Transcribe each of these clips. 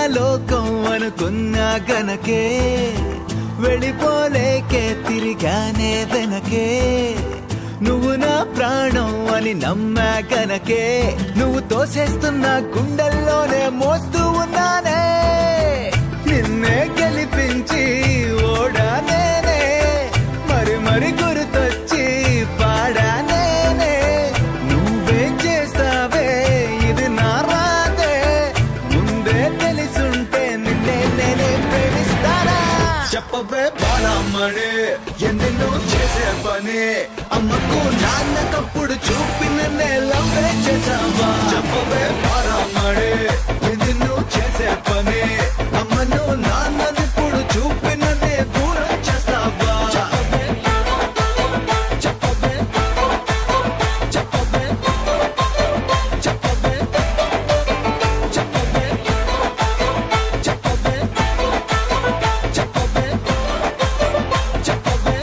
లోకం అనుకున్నా గనకే వెళ్ళిపోలేకే తిరిగానే వెనకే నువ్వు నా ప్రాణం అని నమ్మా గనకే నువ్వు తోసేస్తున్న గుండెల్లోనే మోస్తూ ఉన్నానే నిన్నే గెలిపించి ఓడా నేనే మరి మరి గుర్తొచ్చి పాడా నేనే నువ్వే చేస్తావే ఇది నా రాతే ముందే తెలిసుంటే నిన్నే నేనే ప్రేమిస్తానా చెప్పవే బాలమ్మడే ఎన్నెన్నో చేసే పని అమ్మకు నాన్నకప్పుడు చూపిన నేలవే చేసావా చెప్పవే బాలమ్మడే ఎన్నెన్నో చేసే పని అమ్మను నాన్ననిప్పుడు చూపిన నే దూరం చేస్తావా చెప్పవే చెప్పవే చెప్పవే చెప్పవే చెప్పవే చెప్పవే చెప్పవే చెప్పవే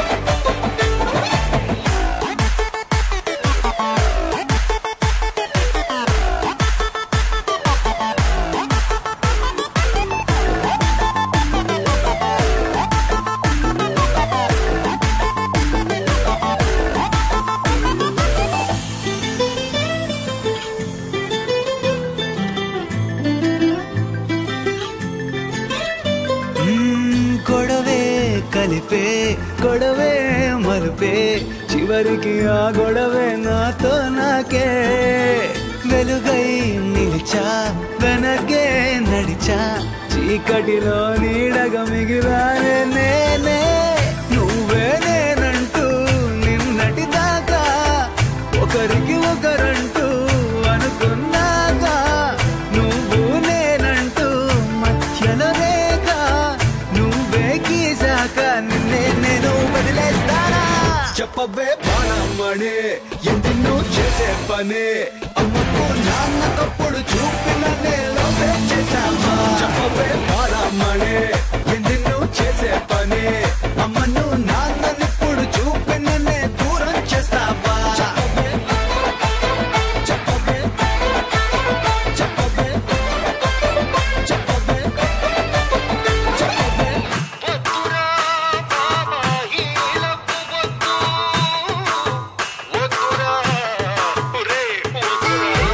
మ్మ్, గొడవే కలిపే గొడవే మలుపే చివరికి ఆ గొడవే నాతో నాకే వెలుగై నిలిచా వెనకే నడిచా చీకటిలో నీడగా మిగిలానే నేనే నువ్వే నేనంటూ నిన్నటి దాకా ఒకరికి ఒకరంటూ అనుకున్నాగా నువ్వు నేనంటూ మధ్యలో రేఖ నువ్వే గీసాక నిన్నే నేను వదిలేస్తానా చెప్పవే బాణమ్మడే ఎన్నెన్నో చేసే పని అమ్మకు నాన్నకప్పుడు చూపిన నేలవే చేసావా చెప్పవే బాణమ్మడే ఎన్నెన్నో చేసే పని అమ్మను నాన్ననిప్పుడు చూపిన నే దూరం చేస్తావా చెప్పవే చెప్పవే చెప్పవే చెప్పవే చెప్పవే వద్దురా బాబా హీలకు వద్దు వద్దురా ఒరే వద్దురా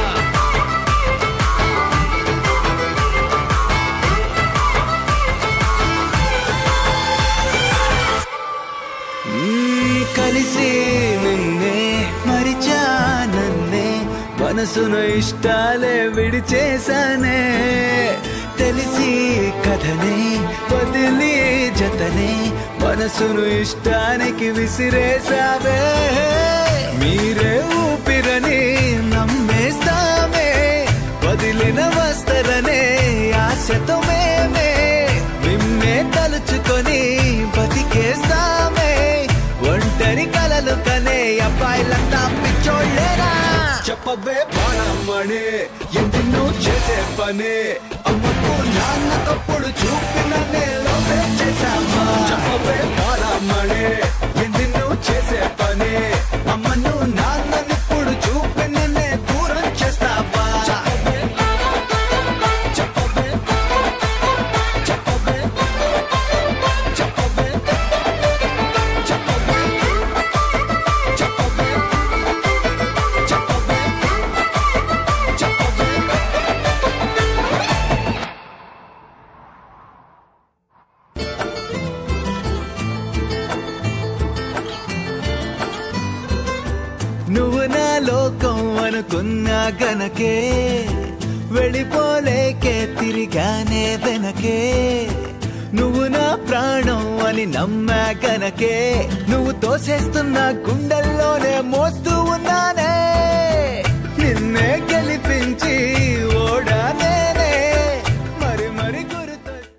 మ్మ్, కలిసి నిన్నే మరిచా నన్నే మనసును ఇష్టాలే విడిచేశానే తెలిసి కథనే వదిలి జతనే మనసును ఇష్టానికి విసిరేసావే మీరే ఊపిరని నమ్మేస్తామే వదిలిన వస్తరనే ఆశతో మేమే మిమ్మే తలుచుకొని బతికేస్తామే ఒంటరి కలలు కనే అబ్బాయిలంతా పిచ్చోళ్ళేరా చెప్పవే బాణమ్మడే ఎన్నెన్నో చేసే పని అమ్మకు నాన్నకప్పుడు చూపిన నేలవే చేసావా చెప్పవే బాణమ్మడే ఎన్నెన్నో చేసే పని అమ్మను నాన్ననిప్పుడు చూపిన నే దూరం చేస్తావా చెప్పవే చెప్పవే చెప్పవే చెప్పవే చెప్పవే చెప్పవే చెప్పవే చెప్పవే నువ్వు నా లోకం అనుకున్నా గనకే వెళ్ళిపోలేకే తిరిగానే వెనకే నువ్వు నా ప్రాణం అని నమ్మా గనకే నువ్వు తోసేస్తున్న గుండెల్లోనే మోస్తూ ఉన్నానే నిన్నే గెలిపించి